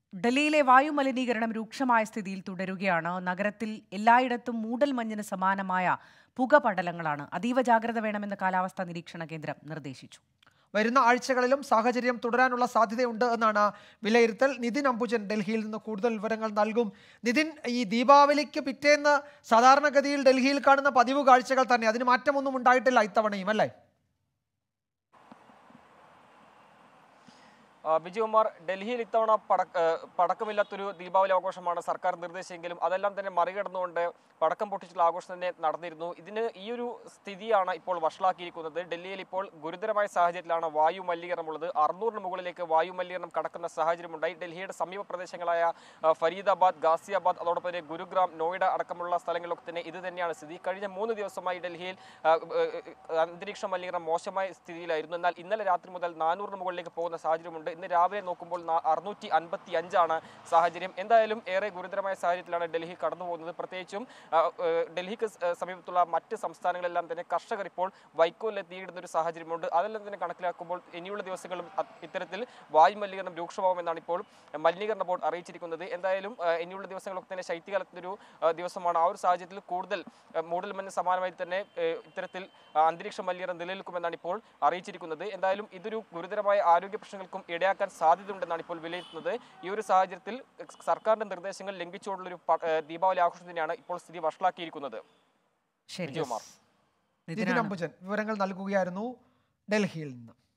ഡൽഹിയിലെ വായു മലിനീകരണം രൂക്ഷമായ സ്ഥിതിയിൽ തുടരുകയാണ് നഗരത്തിൽ എല്ലായിടത്തും മൂടൽമഞ്ഞിന് സമാനമായ പുകപടലങ്ങളാണ് അതീവ ജാഗ്രത വേണമെന്ന് കാലാവസ്ഥാ നിരീക്ഷണ കേന്ദ്രം നിർദ്ദേശിച്ചു വരുന്ന ആഴ്ചകളിലും സാഹചര്യം തുടരാനുള്ള സാധ്യതയുണ്ട് എന്നാണ് വിലയിരുത്തൽ നിതിൻ അംബുജൻ ഡൽഹിയിൽ നിന്ന് കൂടുതൽ വിവരങ്ങൾ നൽകും നിതിൻ ഈ ദീപാവലിക്ക് പിറ്റേന്ന് സാധാരണഗതിയിൽ ഡൽഹിയിൽ കാണുന്ന പതിവ് കാഴ്ചകൾ തന്നെ അതിന് മാറ്റമൊന്നും ഉണ്ടായിട്ടില്ല ഇത്തവണയും അല്ലേ ആ, വിജയകുമാർ ഡൽഹിയിൽ ഇത്തവണ പടക്ക ഏഹ് പടക്കമില്ലാത്തൊരു ദീപാവലി ആഘോഷമാണ് സർക്കാർ നിർദ്ദേശിച്ചെങ്കിലും അതെല്ലാം തന്നെ മറികടന്നുകൊണ്ട് പടക്കം പൊട്ടിച്ചുള്ള ആഘോഷം തന്നെ നടന്നിരുന്നു ഇതിന് ഈ ഒരു സ്ഥിതിയാണ് ഇപ്പോൾ വഷളാക്കിയിരിക്കുന്നത് ഡൽഹിയിൽ ഇപ്പോൾ ഗുരുതരമായ സാഹചര്യത്തിലാണ് വായു മലിനീകരണമുള്ളത് അറുന്നൂറിന് മുകളിലേക്ക് വായു മലിനീകരണം കടക്കുന്ന സാഹചര്യമുണ്ടായി ഡൽഹിയുടെ സമീപ പ്രദേശങ്ങളായ ആ, ഫരീദാബാദ് ഗാസിയാബാദ് അതോടൊപ്പം തന്നെ ഗുരുഗ്രാം നോയിഡ അടക്കമുള്ള സ്ഥലങ്ങളിലൊക്കെ തന്നെ ഇത് തന്നെയാണ് സ്ഥിതി കഴിഞ്ഞ മൂന്ന് ദിവസമായി ഡൽഹിയിൽ ആ, ഏഹ്, അന്തരീക്ഷ മലിനീകരണം മോശമായ സ്ഥിതിയിലായിരുന്നു എന്നാൽ ഇന്നലെ രാത്രി മുതൽ നാനൂറിന് മുകളിലേക്ക് പോകുന്ന സാഹചര്യമുണ്ട് ഇന്ന് രാവിലെ നോക്കുമ്പോൾ അറുന്നൂറ്റി അൻപത്തി അഞ്ചാണ് സാഹചര്യം എന്തായാലും ഏറെ ഗുരുതരമായ സാഹചര്യത്തിലാണ് ഡൽഹി കടന്നു പോകുന്നത് പ്രത്യേകിച്ചും ആ, ഏഹ്, ഡൽഹിക്ക് സ്- ഏഹ്, സമീപത്തുള്ള മറ്റ് സംസ്ഥാനങ്ങളെല്ലാം തന്നെ കർഷകർ ഇപ്പോൾ വൈക്കോലിൽ എത്തിയിടുന്ന ഒരു സാഹചര്യമുണ്ട് അതെല്ലാം തന്നെ കണക്കിലാക്കുമ്പോൾ ഇനിയുള്ള ദിവസങ്ങളും അ- ഇത്തരത്തിൽ വായു മലിനീകരണം രൂക്ഷമാവുമെന്നാണ് ഇപ്പോൾ മലിനീകരണ ബോർഡ് അറിയിച്ചിരിക്കുന്നത് എന്തായാലും ആ, ഇനിയുള്ള ദിവസങ്ങളൊക്കെ തന്നെ ശൈത്യകാലത്തിന്റെ ഒരു ആ, ദിവസമാണ് ആ ഒരു സാഹചര്യത്തിൽ കൂടുതൽ ആ, മൂടൽമഞ്ഞ് സമാനമായി തന്നെ ഏഹ്, ഇത്തരത്തിൽ ആ, അന്തരീക്ഷ മലിനീകരണം നിലനിൽക്കുമെന്നാണ് ഇപ്പോൾ അറിയിച്ചിരിക്കുന്നത് എന്തായാലും ഇതൊരു ഗുരുതരമായ ആരോഗ്യ പ്രശ്നങ്ങൾക്കും ഇടയാക്കാൻ സാധ്യതയുണ്ടെന്നാണ് ഇപ്പോൾ വിലയിരുത്തുന്നത് ഈ ഒരു സാഹചര്യത്തിൽ സർക്കാരിന്റെ നിർദ്ദേശങ്ങൾ ലംഘിച്ചുകൊണ്ടുള്ളൊരു പ- ഏഹ്, ദീപാവലി ആഘോഷം തന്നെയാണ് ഇപ്പോൾ സ്ഥിതി വഷളാക്കിയിരിക്കുന്നത് ശരി വിജയകുമാർ നിതിൻ നിതിനാണ് അംബുജൻ വിവരങ്ങൾ നൽകുകയായിരുന്നു ഡൽഹിയിൽ നിന്ന്